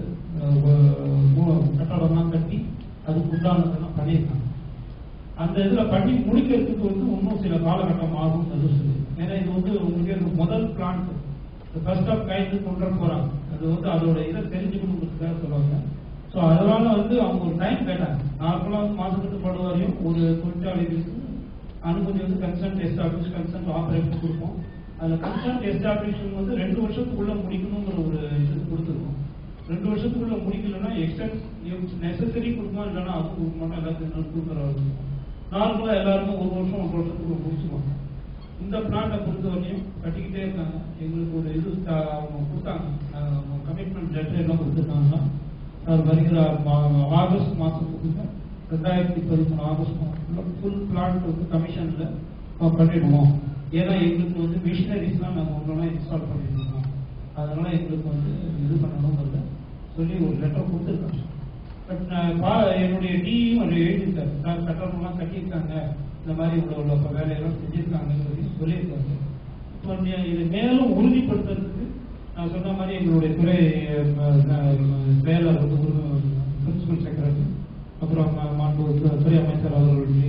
கட்டடம்லாம் கட்டி அதுக்கு உண்டானதெல்லாம் பண்ணியிருக்காங்க அந்த இதுல பண்ணி முடிக்கிறதுக்கு வந்து இன்னும் சில காலகட்டம் ஆகும் அது சொல்லி ஏன்னா இது வந்து உங்களுக்கு இது முதல் பிளான்ட் ஃபர்ஸ்ட் ஆஃப் கைந்து கொண்டு வர போறாங்க அது வந்து அதோட இதை தெரிஞ்சுக்கணுங்கிறதுக்காக சொல்லுவாங்க ஸோ அதனால வந்து அவங்க ஒரு டைம் கேட்டாங்க நார்மலாக வந்து மாசுக்கட்டுப்பாடு வரையும் ஒரு தொழிற்சாலைகளுக்கு அனுமதி வந்து கன்சன்ட் எஸ்டாப்ளிஷ் கன்சன்ட் ஆபரேஷன் கொடுப்போம் அதுல கன்சன்ட் எஸ்டாப்ளிஷன் வந்து ரெண்டு வருஷத்துக்குள்ள முடிக்கணுங்கிற ஒரு இது கொடுத்துருக்கோம் ரெண்டு வருஷத்துக்குள்ள முடிக்கலன்னா எக்ஸ்டென்ஸ் நெசசரி கொடுப்போம் இல்லைன்னா அது கொடுக்க மாட்டோம் எல்லாத்தையும் கொடுக்குற நார்மலா எல்லாருமே ஒரு வருஷம் ஒரு வருஷத்துக்குள்ள முடிச்சுக்குவாங்க இந்த பிளான்ட்டை பொறுத்த வரையும் கட்டிக்கிட்டே இருக்காங்க எங்களுக்கு ஒரு இது த- அவங்க கொடுத்தாங்க கமிட்மெண்ட் லெட்டர் எல்லாம் கொடுத்துருக்காங்கன்னா சார் வருகிற மா- ஆகஸ்ட் மாதத்துக்குள்ள ரெண்டாயிரத்தி பதிமூணு ஆகஸ்ட் மாதத்துக்குள்ள ஃபுல் பிளான்ட் வந்து கமிஷன்ல பண்ணிடுவோம் ஏன்னா எங்களுக்கு வந்து மிஷினரிஸ்லாம் நாங்கள் ஒன்றா இன்ஸ்டால் பண்ணிருக்கோம் அதனால எங்களுக்கு வந்து இது பண்ணணுங்கிறத சொல்லி ஒரு லெட்டர் கொடுத்துருக்காங்க பட் நான் பா- என்னுடைய டியும் அது எழுதியிருக்காரு சார் கட்டணம்லாம் கட்டியிருக்காங்க இந்த மாதிரி இவ்வளோ உள்ள வேலையெல்லாம் செஞ்சிருக்காங்கன்னு சொல்லியிருக்காங்க இப்போ நீ- இது மேலும் உறுதிப்படுத்துறதுக்கு நான் சொன்ன மாதிரி எங்களுடைய துறை அஹ், அஹ், செயலர் வந்து பிரின்சிபல் செக்ரட்டரி அப்புறம் ம- மாண்பு து- துறை அமைச்சர் அவர்களுடைய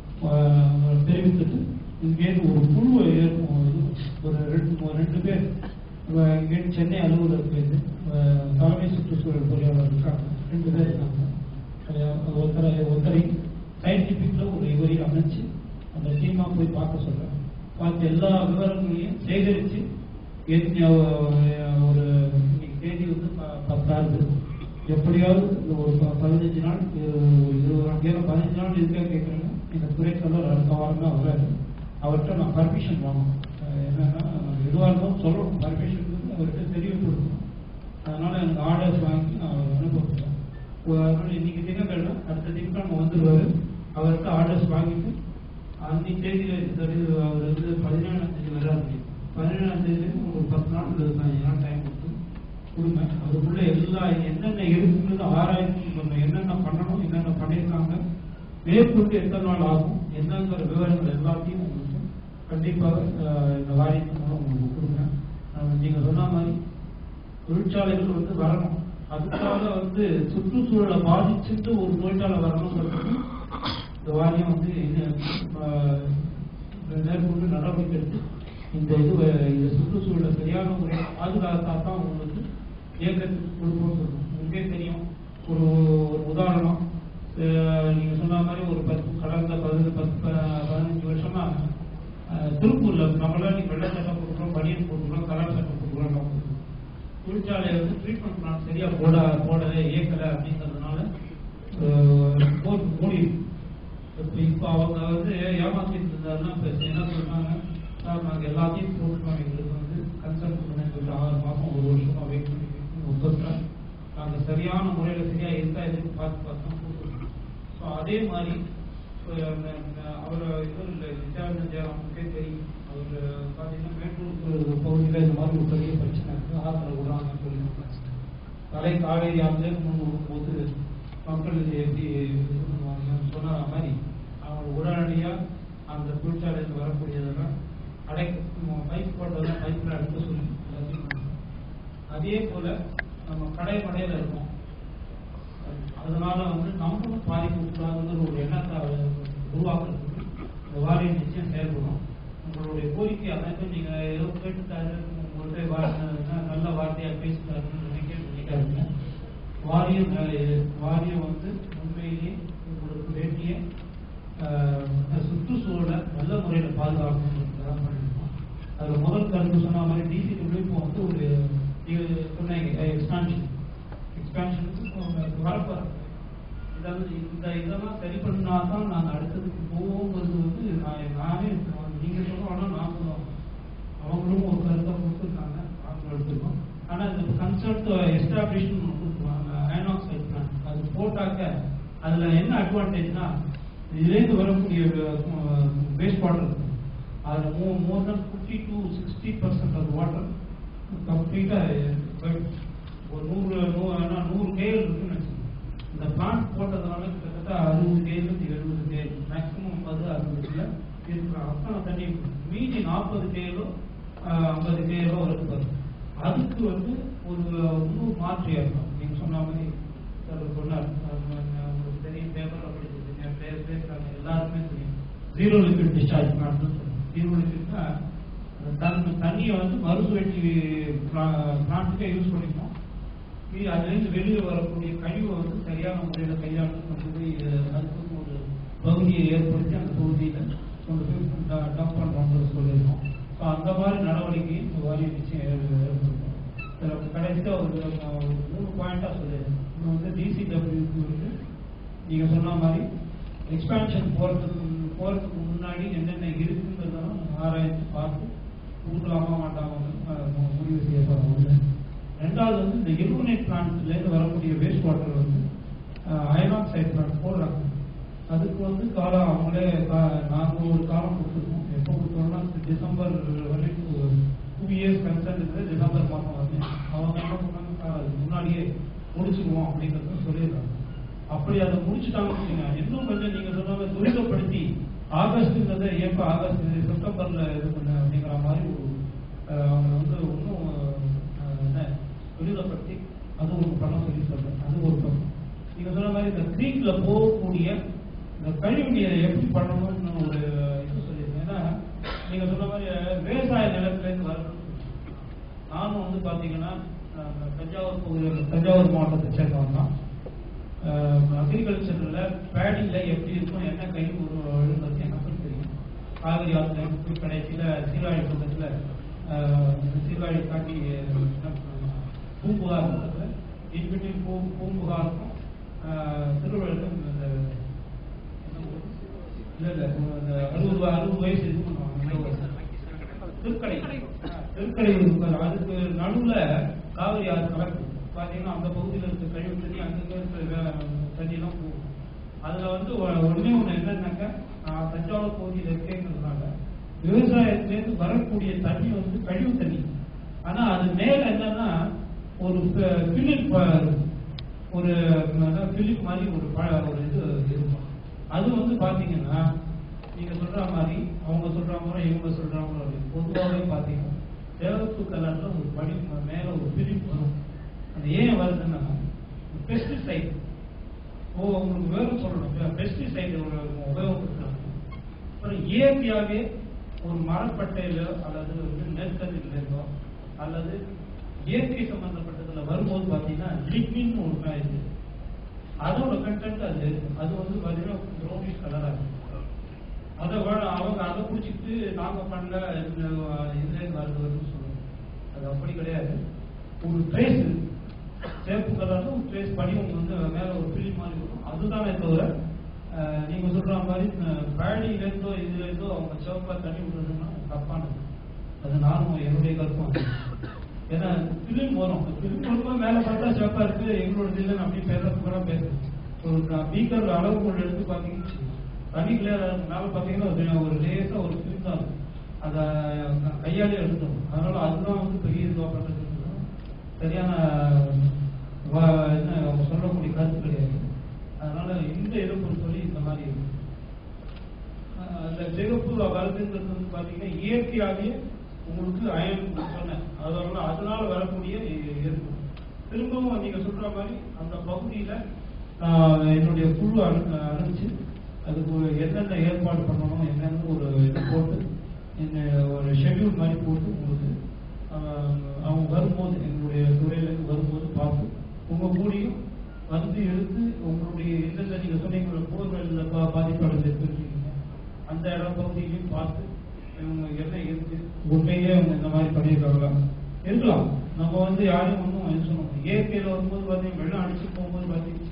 அஹ், தெரிவித்துட்டு இங்கேருந்து ஒரு குழுவை ஏற்போம் ஒரு ரெண்டு ஒரு ரெண்டு பேர் அஹ், இங்கேருந்து சென்னை அலுவலகத்துலேருந்து அஹ், தலைமை சுற்றுச்சூழல் பொறியாளர் இருக்காங்க ரெண்டு பேர் இருக்காங்க அஹ், ஒருத்தரை ஒருத்தரை சயின்டிபிக்ல ஒரு இவரை அமைச்சு அந்த டீமா போய் பார்க்க சொல்றேன் பார்த்து எல்லா விவரங்களையும் சேகரிச்சு எத்~ அஹ் ஒரு இன்னைக்கு தேதி வந்து ப- பத்தாவது எப்படியாவது இந்த ஒரு ப- பதினஞ்சு நாள் இரு- ஒரு இருபது நாள் ஏன்னா பதினஞ்சு நாள் இருக்கா கேட்குறேங்க இந்த துறை தலைவர் அடுத்த வாரம் தான் வர்றாரு அவர்கிட்ட நான் பர்மிஷன் வாங்கணும் அஹ் என்னன்னா எதுவாக இருந்தாலும் சொல்லணும் பர்மிஷன் அவர்கிட்ட தெரியப்படுத்தணும் அதனால எனக்கு ஆர்டர்ஸ் வாங்கி நான் அவர் அனுப்பிவிட்டேன் அதனால இன்னைக்கு திங்கக்கிழமை அடுத்த திங்கக்கிழமை வந்துருவாரு அவர்கிட்ட ஆர்டர்ஸ் வாங்கிட்டு அன்னைக்கு தேதியில சரி அவர் வந்து பதினேழாம் தேதி வர்றாரு பதினேழாம் தேதி ஒரு பத்து நாள் இல்லை பதினஞ்சு நாள் டைம் கொடுத்து கொடுங்க அதுக்குள்ள எல்லா என்னென்ன இருக்குங்கிறது ஆராய்ச்சி பண்ணணும் என்னென்ன பண்ணணும் என்னென்ன பண்ணியிருக்காங்க மேற்கொண்டு எத்தனை நாள் ஆகும் என்னங்கிற விவரங்கள் எல்லாத்தையும் உங்களுக்கு கண்டிப்பாக அஹ், இந்த வாரியத்தின் மூலம் உங்களுக்கு கொடுங்க அஹ், நீங்க சொன்ன மாதிரி தொழிற்சாலைகள் வந்து வரணும் அதுக்காக வந்து சுற்றுச்சூழலை பாதிச்சுட்டு ஒரு தொழிற்சாலை வரணுங்கிறது இந்த வாரியம் வந்து இது, அஹ், மேற்கொண்டு நடவடிக்கை எடுத்து இந்த இது இந்த சுற்றுச்சூழலை சரியான முறையில் பாதுகாத்தா தான் உங்களுக்கு இயக்கத்துக்கு கொடுப்போம்னு சொல்லணும் உங்களுக்கே தெரியும் ஒரு ஒரு உதாரணம் அஹ், நீங்க சொன்ன மாதிரி ஒரு பத்து கடந்த பதினஞ்சு பத்து ப- பதினஞ்சு வருஷமா அஹ், திருப்பூர்ல நம்மள நீ வெள்ளை சட்டம் கொடுக்குறோம் பனியன் போட்டுக்கிறோம் கலர் சட்டம் கொடுக்குறோம் தொழிற்சாலை வந்து ட்ரீட்மெண்ட் பிளான் சரியா போட போடல இயக்கல அப்படிங்கிறதுனால அஹ், போட்டு மூடி இருக்கு. இப்ப இப்ப அவங்க வந்து ஏமாத்திட்டு இருந்தாருன்னா இப்ப என்ன சொல்றாங்க சார் நாங்க எல்லாத்தையும் போட்டுட்டோம் எங்களுக்கு வந்து கன்சல்ட் பண்ணுன்னு சொல்லி ஆறு மாசம் ஒரு வருஷமா வெயிட் பண்ணி wait பண்ணி ஒத்துக்கிட்டோம் நாங்க சரியான முறையில சரியா இருக்கா எதுக்கு பார்த்து பார்த்து போட்டுருக்கோம் ஸோ அதே மாதிரி அஹ், ம- ம- அவர் இவர் இல்லை நித்யானந்த ஜெயராமுக்கே தெரியும் அவர் பார்த்தீங்கன்னா மேட்டூர் பகுதியில் இந்த மாதிரி ஒரு பெரிய பிரச்சனை இருக்கு ஆத்திர விடுறாங்கன்னு சொல்லி தலை காவேரி ஆற்றிலே போது மக்கள் இது எப்படி இது பண்ணுவாங்கன்னு சொன்ன மாதிரி அவங்க உடனடியா அந்த தொழிற்சாலைக்கு வரக்கூடியதெல்லாம் அடை பைப் போட்டதெல்லாம் பைப்பில் அடைக்க சொல்லி எல்லாத்தையும் பண்ணணும். அதே போல நம்ம கடை மடையில இருக்கோம் அதனால வந்து நம்மளும் பாதிக்கக்கூடாதுங்கிற ஒரு எண்ணத்தை உருவாக்குறதுக்கு இந்த வாரியம் நிச்சயம் செயல்படும் உங்களுடைய கோரிக்கை அனைத்தும் நீங்க ஏதோ கேட்டுட்டாரு உங்கள்கிட்ட வா- நல்ல வார்த்தையா பேசிட்டாருன்னு நினைக்க நினைக்காதுங்க வாரியம் அஹ், வாரியம் வந்து உண்மையிலேயே உங்களுக்கு வேண்டிய அஹ், சுற்றுச்சூழலை நல்ல முறையில் பாதுகாக்கணுங்கிறதுக்காக பண்ணிருக்கோம் அதுல முதல் கருத்து சொன்ன மாதிரி டிசி இப்போ வந்து ஒரு நீங்க சொன்னீங்க எக்ஸ்பான்ஷன் எக்ஸ்பான்ஷனுக்கு வரப்போறோம் இதாவது இந்த இதெல்லாம் சரி பண்ணா தான் நாங்கள் அடுத்ததுக்கு போவோங்கிறது வந்து நான் நானே நீங்க சொல்லுவோம் நான் சொல்லுவோம் அவங்களும் ஒரு கருத்தை கொடுத்துருக்காங்க நாங்களும் எடுத்துருக்கோம் ஆனா இந்த கன்செப்ட் எஸ்டாப்ளிஷ்மெண்ட் கொடுத்துருவாங்க ஐநாக்சைட் பிளான்ட் அது போட்டாக்க அதுல என்ன அட்வான்டேஜ்னா இதுலேருந்து வரக்கூடிய வேஸ்ட் வாட்டர் இருக்கு அதுல மோ more than fifty to sixty percent of water கம்ப்ளீட்டா ஒரு நூறு நூ- ஆனா நூறு கேள் இருக்குன்னு வச்சுக்கோங்க இந்த பிளான்ட் போட்டதுனால கிட்டத்தட்ட அறுபது கேள்வி எழுபது கேள் மேக்ஸிமம் அது அறுபதுல இருக்கிற அத்தனை தண்ணி மீதி நாற்பது கேலோ ஐம்பது கேலோ இருக்கு அதுக்கு வந்து ஒரு இன்னும் மாற்றியா இருக்கும் நீங்க சொன்ன மாதிரி சார் சொன்னார் அஹ் உங்களுக்கு தெரியும் பேப்பர்ல படிச்சிருக்கீங்க பேர் பேசுறாங்க எல்லாருக்குமே தெரியும் zero liquid discharge plant zero லிக்விட்னா தன் தண்ணியை வந்து மறுசுழற்சி பிளான்ட்டுக்கே யூஸ் பண்ணிக்கணும் மீதி அதுலேருந்து வெளியே வரக்கூடிய கழிவை வந்து சரியான முறையில் கையாண்டு கொண்டு போய் அஹ், அதுக்கு ஒரு பகுதியை ஏற்படுத்தி அந்த பகுதியில் கொண்டு போய் டம்ப் பண்ணுறோம்னு சொல்லியிருக்கோம் ஸோ அந்த மாதிரி நடவடிக்கை இந்த வாரியம் நிச்சயம் ஏற்ப- ஏற்படுத்தும் இதில் கடைசியாக ஒரு அஹ், ஒரு மூணு பாயிண்டாக சொல்லியிருக்கேன் இது வந்து டிசிடபிள்யூக்கு வந்து நீங்கள் சொன்ன மாதிரி எக்ஸ்பான்ஷன் போகிறதுக்கு போகிறதுக்கு முன்னாடி என்னென்ன இருக்குங்கிறதெல்லாம் ஆராய்ச்சி பார்த்து கொடுக்கலாமா மாட்டாமான்னு அஹ், முடிவு செய்யப்படும் ஒன்று ரெண்டாவது வந்து இந்த எலுமினேட் பிளான்ட்லேருந்து வரக்கூடிய வேஸ்ட் வாட்டர் வந்து அயனாக்சைட் பிளான்ட் போடுறாங்க அதுக்கு வந்து காலம் அவங்களே கா- நாங்க ஒரு காலம் கொடுத்துருக்கோம் எப்போ கொடுத்தோம்னா டிசம்பர் வரைக்கும் டூ இயர்ஸ் கன்சர்ன் இருக்குது டிசம்பர் மாதம் வந்து அவங்க என்ன பண்ணாங்க "சார், அதுக்கு முன்னாடியே முடிச்சிருவோம் அப்படிங்கிறத சொல்லிடுறாங்க அப்படி அதை முடிச்சுட்டாங்கன்னு வச்சுக்கோங்க, இன்னும் கொஞ்சம் நீங்க சொன்ன மாதிரி துரிதப்படுத்தி ஆகஸ்ட்ங்கிறத எப்ப ஆகஸ்ட் செப்டம்பர்ல இது பண்ண அப்படிங்கிற மாதிரி ஒரு அஹ், அவங்க வந்து இன்னும் அஹ், என்ன துரிதப்படுத்தி அது ஒரு பண்ண சொல்லி சொல்றேன் அது ஒரு பக்கம் நீங்க சொன்ன மாதிரி இந்த கிரீக்ல போகக்கூடிய இந்த கழிவு நீரை எப்படி பண்ணணும்னு ஒரு இது சொல்லியிருக்கேன் ஏன்னா நீங்க சொன்ன மாதிரி விவசாய நிலத்துல இருந்து வரணும் நானும் வந்து பாத்தீங்கன்னா அஹ், தஞ்சாவூர் பகுதியில் தஞ்சாவூர் மாவட்டத்தை சேர்ந்தவன் தான் அக்ரிகல்ச்சர்ல பேடிங்ல எப்படி இருக்கும் என்ன கழிவு உருவாடு பத்தி எனக்கு தெரியும் காவிரி ஆத்துல போய் கடைசியில சீர்காழி பக்கத்துல அஹ், சீர்காழி காட்டி அஹ், என்ன பண்ணுவாங்க, பூம்புகார் பக்கத்துல இன்பிட்வீன் பூ பூம்புகாருக்கும் அஹ், திருவள்ளுக்கும் இந்த என்ன ஊரு? இல்ல இல்ல இந்த அறுபது வ- அறுபது வயசு இது பண்ணுவாங்க திருக்கடை திருக்கடை இருக்கு. அதுக்கு நடுவுல காவிரி ஆறு கலக்கு பாத்தீங்கன்னா அந்த பகுதியில் இருக்க கழிவு தண்ணி அங்க இருக்கிற வே- தண்ணி எல்லாம் போகும் அதுல வந்து ஒ- ஒண்ணே ஒண்ணு என்னன்னாக்கா நான் தஞ்சாவூர் பகுதியில் இருக்கேங்கிறதுனால விவசாயத்திலேருந்து வரக்கூடிய தண்ணி வந்து கழிவு தண்ணி ஆனா அது மேல என்னன்னா ஒரு பிலிப் ஒரு பிலிப் மாதிரி ஒரு ப- ஒரு இது இருக்கும் அது வந்து பாத்தீங்கன்னா நீங்க சொல்ற மாதிரி அவங்க சொல்ற மாதிரி இவங்க சொல்ற மாதிரி பொதுவாகவே பார்த்தீங்கன்னா சிவப்பு கலர்ல ஒரு படி மேல ஒரு பிரிப்பு வரும் அது ஏன் வருதுன்னா பெஸ்டிசைட் ஓ உங்களுக்கு வேறு சொல்லணும் பெஸ்டிசைட் ஒரு உபயோகப்படுத்துறாங்க அப்புறம் இயற்கையாகவே ஒரு மரப்பட்டையிலோ அல்லது வந்து நெற்கதிரிலோ அல்லது இயற்கை சம்பந்தப்பட்டதுல வரும்போது பாத்தீங்கன்னா லிக்வின் ஒரு காய் இருக்கு அதோட கண்டென்ட் அது இருக்கு அது வந்து பாத்தீங்கன்னா ப்ரௌனிஷ் கலரா இருக்கு அதை வேணும் அவங்க அதை குடிச்சிட்டு நாங்க பண்ணல இந்த இதுல வருது வருதுன்னு சொல்லுவாங்க அது அப்படி கிடையாது ஒரு ட்ரேஸ் சேப்பு கலர்ல ஒரு ட்ரேஸ் படிவம் வந்து மேல ஒரு பில்லி மாதிரி இருக்கும் அதுதானே தவிர அஹ், நீங்க சொல்ற மாதிரி பேடியில இருந்தோ இதுல இருந்தோ அவங்க சிவப்பா தண்ணி விடுறதுன்னா தப்பானது அது நானும் என்னுடைய கருத்தும் அது. ஏன்னா பிலிம் வரும் பிலிம் வரும்போது மேல பார்த்தா சிவப்பா இருக்கு எங்களோட இல்லைன்னு அப்படி பேசுறது கூட பேசுறது ஒரு பீக்கர் அளவுகோல் எடுத்து பாத்தீங்கன்னா தனி கிளியர் மேல பாத்தீங்கன்னா ஒரு- ஒரு லேசா ஒரு பிலிம் தான் இருக்கும் அதை கையாலே எடுத்தோம் அதனால அதுதான் வந்து பெரிய இதுவா பண்றது சரியான வ- என்ன அவங்க சொல்லக்கூடிய கருத்து கிடையாது அதனால இந்த இதை பொறுத்தவரை இந்த மாதிரி இருக்கு அஹ் அந்த சிகப்பு வருதுங்கிறது வந்து பாத்தீங்கன்னா இயற்கையாகவே உங்களுக்கு அயன் சொன்னேன் அதனால அதனால வரக்கூடிய இ- இருக்கும் திரும்பவும் நீங்க சொல்ற மாதிரி அந்த பகுதியில நான் என்னுடைய குழு அனு அனுப்பிச்சு அதுக்கு ஒரு என்னென்ன ஏற்பாடு பண்ணணும் என்னென்னு ஒரு இது போட்டு என்ன ஒரு ஷெட்யூல் மாதிரி போட்டு உங்களுக்கு ஆஹ், அவங்க வரும்போது எங்களுடைய துறையில இருந்து வரும்போது பார்த்து உங்க கூடியும் வந்து எடுத்து உங்களுடைய எந்தெந்த நீங்க சொன்னீங்க போர்வெல்ல பா- பாதிப்பு அடைஞ்சிருக்கீங்க அந்த இடம் பகுதியிலையும் பார்த்து இவங்க என்ன இருக்கு உண்மையிலே அவங்க இந்த மாதிரி பண்ணியிருக்காங்களா இருக்கலாம் நம்ம வந்து யாரையும் ஒன்றும் இது சொல்லணும் இயற்கையில வரும்போது பார்த்தீங்கன்னா வெள்ளம் அடிச்சு போகும்போது பார்த்தீங்கன்னா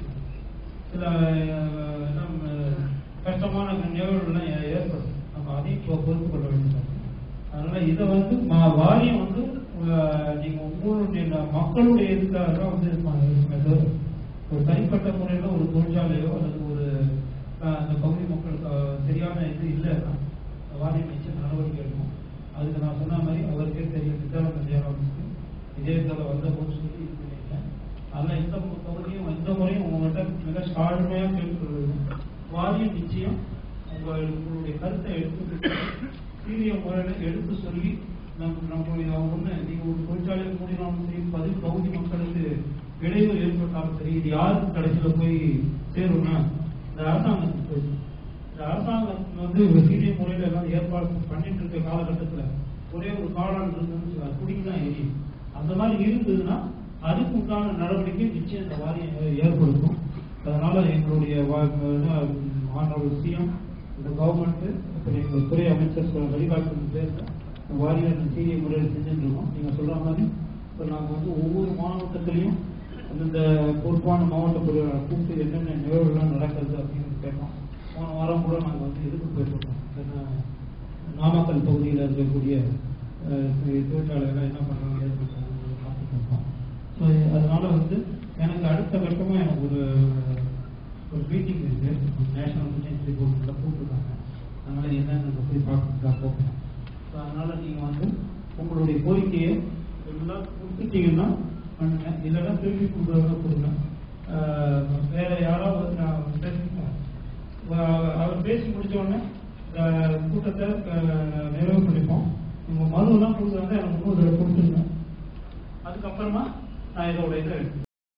சில அஹ், என்ன, அஹ், கஷ்டமான நிகழ்வுகள்லாம் ஏ- ஏற்படும் நம்ம அதையும் பொ- பொறுத்து கொள்ள வேண்டியது அதனால இதை வந்து ம- வாரியம் வந்து அஹ், நீங்க உங்களுடைய ந- மக்களுடைய இதுக்காக தான் வந்து இது பண்ண- இருக்குமே தவிர, ஒரு தனிப்பட்ட முறையில ஒரு தொழிற்சாலையோ அல்லது ஒரு அஹ், அந்த பகுதி மக்களுக்கு அஹ், சரியான இது இல்லைன்னா வாரியம் நிச்சயம் நடவடிக்கை எடுக்கும் அதுக்கு நான் சொன்ன மாதிரி அவருக்கே தெரியும் நித்யானந்த ஜெயராமனுக்கு இதே தவிர வந்த போது சொல்லி இது பண்ணியிருக்கேன் அதனால இந்த மு- பகுதியும் இந்த முறையும் உங்கள்கிட்ட மிக தாழ்மையா கேட்டுக்கொள்வது வாரியம் நிச்சயம் உங்கள் உங்களுடைய கருத்தை எடுத்து சீரிய முறையில எடுத்து சொல்லி நம் நம்முடைய ஒண்ணு நீங்க ஒரு தொழிற்சாலை மூடினாலும் சரி பதில் பகுதி மக்களுக்கு இடையூறு ஏற்பட்டாலும் சரி இது யாருக்கு கடைசியில போய் சேரும்னா இந்த அரசாங்கத்துக்கு போய் இந்த அரசாங்கம் வந்து ஒரு சீரிய முறையில எல்லாம் ஏற்பாடு பண்ணிட்டு இருக்க காலகட்டத்துல ஒரே ஒரு காளான் இருந்ததுன்னு குடிக்கலாம் எரியும் அந்த மாதிரி இருந்ததுன்னா அதுக்கு உண்டான நடவடிக்கை நிச்சயம் இந்த வாரியம் ஏ- ஏற்படுத்தும் அதனால எங்களுடைய வா- என்ன, மாணவர் சிஎம் இந்த கவர்மெண்ட் அப்புறம் எங்கள் துறை அமைச்சர் சொல்ல வழிகாட்டும் பேர்ல இந்த வாரியம் சீரிய முறையில் செஞ்சுட்டு இருக்கோம் நீங்க சொல்ற மாதிரி இப்போ நாங்கள் வந்து ஒவ்வொரு மாவட்டத்திலையும் அந்தந்த பொறுப்பான மாவட்ட பொருளாளரை கூப்பிட்டு என்னென்ன நிகழ்வுகள்லாம் நடக்குது அப்படின்னு கேட்போம் போன வாரம் கூட நாங்கள் வந்து இதுக்கு போயிருக்கோம் என்ன, நாமக்கல் பகுதியில் இருக்கக்கூடிய அஹ், தொழிற்சாலைகள் என்ன பண்றாங்க ஏது பண்றாங்க பார்த்துட்டு இருக்கோம் ஸோ அதனால வந்து எனக்கு அடுத்த கட்டமா எனக்கு ஒரு ஒரு மீட்டிங் இருக்கு நேஷனல் மிஷன் ரிப்போர்ட்ல கூப்பிட்டுருக்காங்க அதனால என்னன்னு போய் பார்த்துட்டு போகணும் ஸோ அதனால நீங்க வந்து உங்களுடைய கோரிக்கையை எல்லாம் கொடுத்துட்டீங்கன்னா பண்ணுங்க இல்லைன்னா திருப்பி கொடுக்குறவங்க கொடுங்க ஆஹ் வேற யாராவது வந்து நான் பேசிக்கிறேன் வ- அவர் பேசி முடிச்ச உடனே ஆஹ் கூட்டத்தை ஆஹ் நிறைவு பண்ணிப்போம் உங்க மனுலாம் கொடுக்குறாங்க எனக்கு முன்னூறு கொடுத்துருங்க அதுக்கப்புறமா நான் இதோட இதை எடுத்துக்கிறேன்